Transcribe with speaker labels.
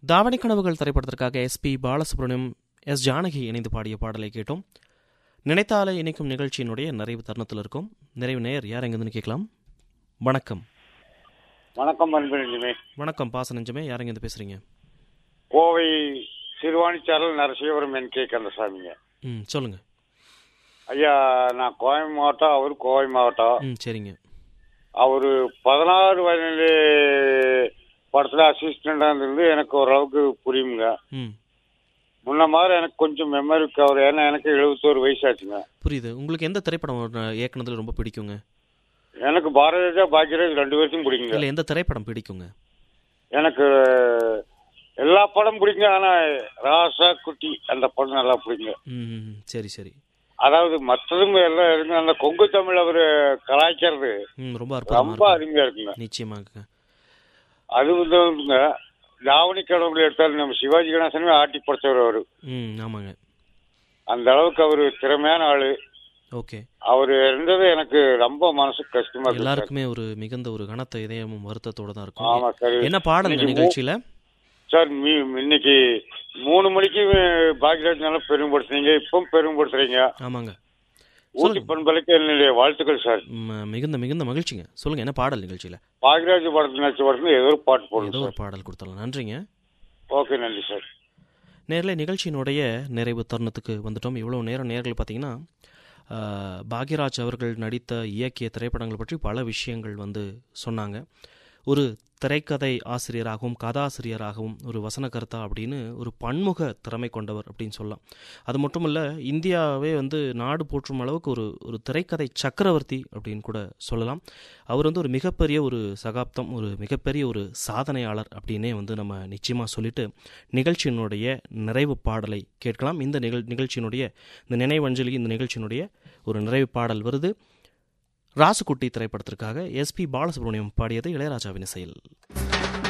Speaker 1: தாவணி கனவுகள் திரைப்படத்திற்காக எஸ்பி பாலசுப்ரமணியம் எஸ் ஜானகி இணைந்து பாடிய பாடலை கேட்டோம் நினைத்தாலே இணைக்கும் நிகழ்ச்சியினுடைய நிறைவு தருணத்தில் இருக்கும் நிறைவு நேயர் யார் எங்கேருந்து கேட்கலாம் வணக்கம்
Speaker 2: வணக்கம் அன்புமே
Speaker 1: வணக்கம் பாச நெஞ்சமே யார் எங்கேருந்து பேசுறீங்க
Speaker 2: கோவை சிறுவாணிச்சாரல் நரசிவபுரம் என் கே கந்தசாமிங்க
Speaker 1: ம் சொல்லுங்க
Speaker 2: ஐயா நான் கோவை மாவட்டம் அவர் கோவை மாவட்டம்
Speaker 1: ம் சரிங்க
Speaker 2: அவர் பதினாறு வயதிலே படத்தில் அசிஸ்டண்டாக இருந்தது எனக்கு ஓரளவுக்கு புரியுங்க
Speaker 1: ம்
Speaker 2: முன்ன மாதிரி எனக்கு கொஞ்சம் மெமரி கவர் ஏன்னா எனக்கு எழுபத்தோரு வயசாச்சுங்க
Speaker 1: புரியுது உங்களுக்கு எந்த திரைப்படம் இயக்குனதுல ரொம்ப பிடிக்குங்க
Speaker 2: எனக்கு பாரதிராஜா பாக்யராஜ் ரெண்டு பேர்த்தையும் பிடிக்குங்க
Speaker 1: இல்லை எந்த திரைப்படம் பிடிக்குங்க
Speaker 2: எனக்கு எல்லா படம் பிடிக்குங்க ஆனால் ராசா குட்டி அந்த படம் நல்லா பிடிக்குங்க
Speaker 1: ம் ம், சரி சரி
Speaker 2: அதாவது மற்றதும் எல்லாம் இருக்குங்க அந்த கொங்கு தமிழ் அவர் கலாய்க்கிறது
Speaker 1: ம் ரொம்ப அற்புதமாக
Speaker 2: ரொம்ப
Speaker 1: இருக்கும்
Speaker 2: அருமையா இருக்குங்க
Speaker 1: நிச்சயமாங்க
Speaker 2: அது வந்துங்க தாவணி கடவுள் எடுத்தாலும் நம்ம சிவாஜி கணேசனுமே ஆட்டி படைச்சவர் அவரு
Speaker 1: ம் ஆமாங்க
Speaker 2: அந்த அளவுக்கு அவரு திறமையான ஆளு
Speaker 1: ஓகே
Speaker 2: அவர் இருந்தது எனக்கு ரொம்ப மனசுக்கு கஷ்டமா இருக்கு சார்.
Speaker 1: எல்லாருக்குமே ஒரு மிகுந்த ஒரு கனத்த இதயமும் வருத்தத்தோட தான்
Speaker 2: ஆமா
Speaker 1: இருக்கும்
Speaker 2: சார்
Speaker 1: என்ன பாடல்
Speaker 2: இன்னைக்கு மூ-
Speaker 1: நிகழ்ச்சியில
Speaker 2: சார் மீ- இன்னைக்கு மூணு மணிக்கு பாக்கியராஜ் நல்லா பெருமைப்படுத்துறீங்க இப்பவும் பெருமைப்படுத்துறீங்க
Speaker 1: ஆமாங்க
Speaker 2: ஊட்டி
Speaker 1: சொல்லுங்க
Speaker 2: பண்பலைக்கு என்னுடைய வாழ்த்துக்கள் சார்
Speaker 1: ம், மிகுந்த மிகுந்த மகிழ்ச்சிங்க சொல்லுங்க என்ன பாடல் நிகழ்ச்சியில
Speaker 2: பாக்கியராஜ் படத்தில் நடிச்ச படத்துல ஏதோ ஒரு பாட்டு போடுங்க
Speaker 1: ஏதோ
Speaker 2: சார்
Speaker 1: ஒரு பாடல் கொடுத்தலாம் நன்றிங்க
Speaker 2: ஓகே நன்றி சார்
Speaker 1: நேரில் நிகழ்ச்சியினுடைய நிறைவு தருணத்துக்கு வந்துட்டோம் இவ்வளோ நேரம் நேர்கள் பார்த்தீங்கன்னா ஆஹ், பாக்யராஜ் அவர்கள் நடித்த இயக்கிய திரைப்படங்கள் பற்றி பல விஷயங்கள் வந்து சொன்னாங்க ஒரு திரைக்கதை ஆசிரியராகவும் கதாசிரியராகவும் ஒரு வசனகர்த்தா அப்படின்னு ஒரு பன்முக திறமை கொண்டவர் அப்படின்னு சொல்லலாம் அது மட்டும் இல்லை இந்தியாவே வந்து நாடு போற்றும் அளவுக்கு ஒரு ஒரு திரைக்கதை சக்கரவர்த்தி அப்படின்னு கூட சொல்லலாம் அவர் வந்து ஒரு மிகப்பெரிய ஒரு சகாப்தம் ஒரு மிகப்பெரிய ஒரு சாதனையாளர் அப்படின்னே வந்து நம்ம நிச்சயமாக சொல்லிட்டு நிகழ்ச்சியினுடைய நிறைவு பாடலை கேட்கலாம் இந்த நிகழ் நிகழ்ச்சியினுடைய இந்த நினைவஞ்சலி இந்த நிகழ்ச்சியினுடைய ஒரு நிறைவு பாடல் வருது ராசுகுட்டி திரைப்படத்திற்காக எஸ்பி பாலசுப்ரமணியம் பாடியது இளையராஜாவின் இசையில்